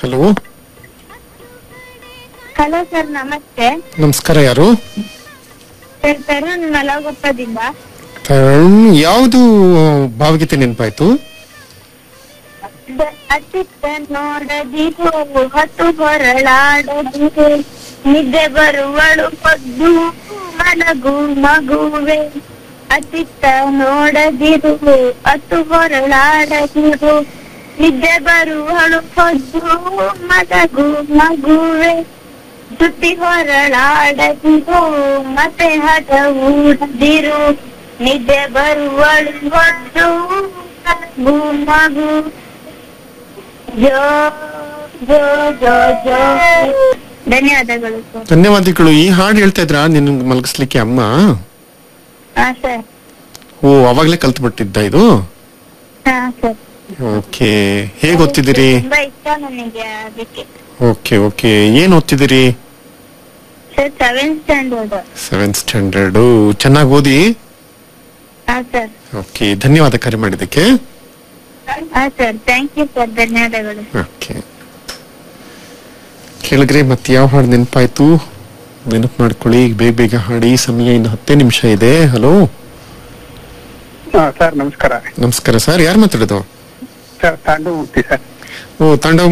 hello hello sir ನಮಸ್ತೆ ನಮಸ್ಕಾರ ಯಾರು ಸರ್ ತರುಣ್ ಮಲಗೊಪ್ಪದಿಂದ ತರುಣ್ ಯಾವುದು ಭಾವಗೀತೆ ನೆನಪಾಯ್ತು ಅತ್ತಿತ್ತ ನೋಡದಿರು ಹೊತ್ತು ಹೊರಳಾಡದಿರು ನಿದ್ದೆ ಬರುವಳು ಹೊದ್ದು ಮಲಗು ಮಗುವೆ ಅತ್ತಿತ್ತ ನೋಡದಿರು ಅತ್ತು ಹೊರಳಾಡದಿರು ನಿದ್ದೆ ಬರುವಳು ಹೊದ್ದು ಮಲಗು ಮಗುವೆ ಸುತ್ತಿ ಹೊರಳಾಡದಿರು ಮತ್ತೆ ಹಠ ಊಡದಿರು ನಿದ್ದೆ ಬರುವಳು ಹೊದ್ದು ಮಲಗು ಮಗು ಜೋ ಜೋ ಜೋ ಜೋ ಧನ್ಯವಾದಗಳು ಸರ್ ಧನ್ಯವಾದಗಳು ಈ ಹಾಡು ಹೇಳ್ತಾ ಇದ್ರ ನಿನ್ ಮಲಗಿಸ್ಲಿಕ್ಕೆ ಅಮ್ಮ ಹಾ ಸರ್ ಓ ಅವಾಗ್ಲೇ ಕಲ್ತ್ಬಿಟ್ಟಿದ್ದ ಇದು ಹಾ ಸರ್ ಓಕೆ ಹೇಗ್ ಓದ್ತಿದ್ದೀರಿ ತುಂಬಾ ಇಷ್ಟ ನನಗೆ ಅದಕ್ಕೆ ಓಕೆ ಓಕೆ ಏನ್ ಓದ್ತಿದ್ದೀರಿ sir seventh standard seventh standard ಚೆನ್ನಾಗಿ ಓದಿ ಹಾ ಸರ್ ಓಕೆ ಧನ್ಯವಾದ ಕರೆ ಮಾಡಿದ್ದಕ್ಕೆ ಹಾ ಸರ್ ಥ್ಯಾಂಕ್ ಯು ಸರ್ ಧನ್ಯವಾದಗಳು ಓಕೆ ಕೇಳಿದ್ರೆ ಮತ್ತೆ ಯಾವ ಹಾಡು ನೆನಪಾಯ್ತು ನೆನಪು ಮಾಡ್ಕೊಳ್ಳಿ ಬೇಗ ಬೇಗ ಹಾಡಿ ಸಮಯ ಇನ್ನು ಹತ್ತೇ ನಿಮಿಷ ಇದೆ ಹಲೋ ಹಾ ಸರ್ ನಮಸ್ಕಾರ ನಮಸ್ಕಾರ ಸರ್ ಯಾರು ಮಾತಾಡೋದು ಸರ್ ತಾಂಡು ಮೂರ್ತಿ ಸರ್ ಓ ತಾಂಡವ